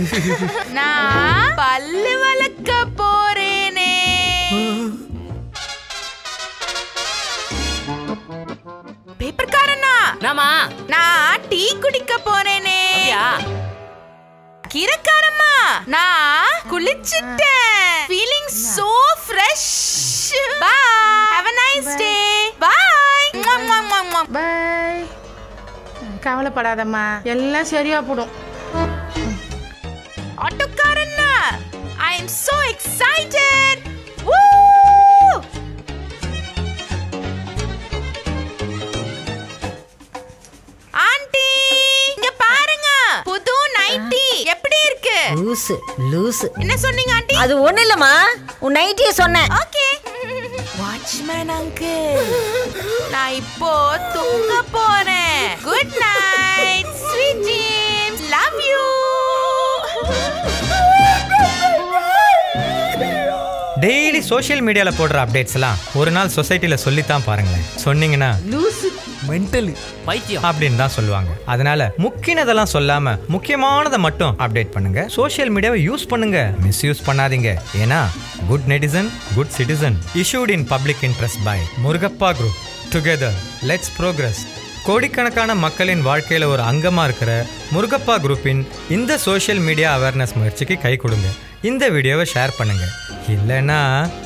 நான் பல்லு வளர்க்க போறேனே பேப்பர்காரனா நாமா நான் டீ குடிக்க போறேனே அப்படியா கிரக்காரம்மா நான் குளிச்சிட்டேன் feeling so fresh bye have a nice day bye bye கவலைப்படாதம்மா எல்லாம் சரியா போடும் ஆட்டோக்காரன்னா I am so excited woo aunty இங்க பாருங்க புது நைட்டி எப்படி இருக்கு லூசு லூசு என்ன சொன்னீங்க ஆண்டி அது ஒண்ணு இல்லம்மா உன் நைட்டிய சொன்னேன் ஓகே வாட்ச்மேன் அங்கிள் நான் இப்போ தூங்க போறேன் good night sweet dreams love you daily social மீடியாவில் போடுற அப்டேட்ஸ் எல்லாம் ஒரு நாள் சொசைட்டியில் சொல்லித்தான் பாருங்களேன் சொன்னீங்கன்னா மென்டலி பைத்தியம் அப்படின்னு தான் சொல்லுவாங்க அதனால முக்கியனதெல்லாம் சொல்லாம முக்கியமானதை மட்டும் அப்டேட் பண்ணுங்க சோஷியல் மீடியாவை யூஸ் பண்ணுங்க மிஸ்யூஸ் பண்ணாதீங்க ஏன்னா good netizen good citizen issued in public interest by Murugappa group together let's progress கோடிக்கணக்கான மக்களின் வாழ்க்கையில ஒரு அங்கமா இருக்கிற முருகப்பா குரூப்பின் இந்த சோஷியல் மீடியா அவேர்னஸ் முயற்சிக்கு கை கொடுங்க இந்த வீடியோவை ஷேர் பண்ணுங்க இல்லைன்னா